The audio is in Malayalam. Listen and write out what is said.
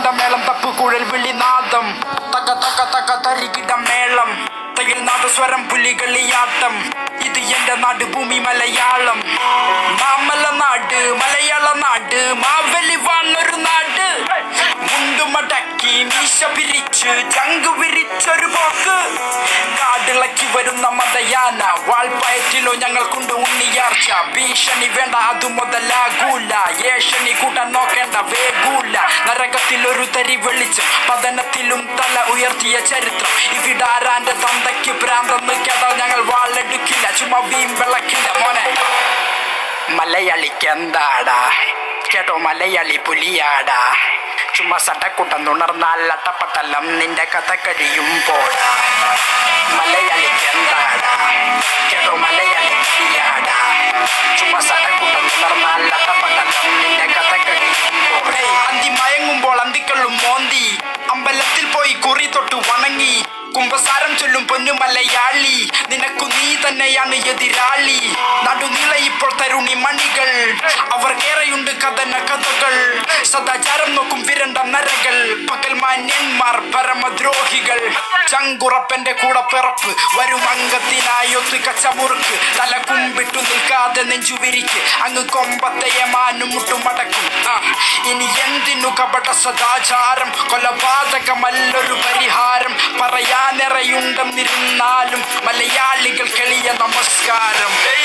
മേളം തപ്പ് കുഴൽ വിളിനാദം തക തക തക തരികിട മേളം തയിൽ നാദസ്വരം പുലികളിയാട്ടം ഇത് എന്റെ നാട് ഭൂമി മലയാളം മാമല നാട് മലയാള നാട് മാവലി വന്നൊരു നാട് മുണ്ടുമടക്കി മീശ പിരിച്ച് ചങ്ക് വിരിച്ചൊരു പോക്ക് കാടിളക്കി വരുന്ന മതയാന വാൾപ്പയറ്റിലോ ഞങ്ങൾക്കുണ്ട് ഉണ്ണിയാർച്ച ഭീഷണി വേണ്ട അത് മുതലാകൂല ഏഷണി കൂട്ടാൻ നോക്കേണ്ട വേഗൂല നരകത്തിൽ ഒരു തരി വെളിച്ചം പതനത്തിലും തല ഉയർത്തിയ ചരിത്രം ഇവിടാരാന്റെ തന്തയ്ക്ക് ഭ്രാന്തെന്ന് കേട്ടാൽ ഞങ്ങൾ വാളെടുക്കില്ല ചുമ്മാ വീം വിളക്കില്ല മോനെ മലയാളിക്ക് എന്താടാ കേട്ടോ മലയാളി പുലിയാടാ ചുമ്മാ സട്ടക്കുട്ടം തുണർന്നാൽ അട്ടപ്പട്ടലം നിന്റെ കഥ കഴിയും പോടാ മലയാളിക്ക് എന്താടാ കേട്ടോ മലയാളി പുലിയാടാ ചുമ്മാ സട്ടക്കുട്ടം തുണർന്നാൽ അട്ടപ്പട്ടലം നിന്റെ കഥ കഴിയും പോടേ അന്തി മയങ്ങുമ്പോൾ അന്തിക്കള്ളും മോന്തി അമ്പലത്തിൽ പോയി കുറി തൊട്ട് വണങ്ങി കുംഭസാരം ചൊല്ലും പൊന്നു മലയാളി നിനക്കു നീ തന്നെയാണ് എതിരാളി നടുനില ഇപ്പോൾ തരുണി മണികൾ അവർക്കേറെയുണ്ട് കഥന കഥകൾ സദാചാരം നോക്കും വിരണ്ട നരകൾ പകൽ മാന്യന്മാർ പരമദ്രോഹികൾ ചങ്കുറപ്പന്റെ കൂടെ പിറപ്പ് വരും അംഗത്തിനായി ഒത്തു കച്ചമുറുക്ക് തല കുമ്പിട്ടു നിൽക്കാതെ നെഞ്ചുവിരിക്ക് അങ്ങ് കൊമ്പത്തെ മാനും മുട്ടുമടക്കും ആ, ഇനി എന്തിനു കപട സദാചാരം കൊലപാതകമല്ലൊരു പരിഹാരം പറയാനിറയുണ്ടെന്നിരുന്നാലും മലയാളികൾ കെളിയ നമസ്കാരം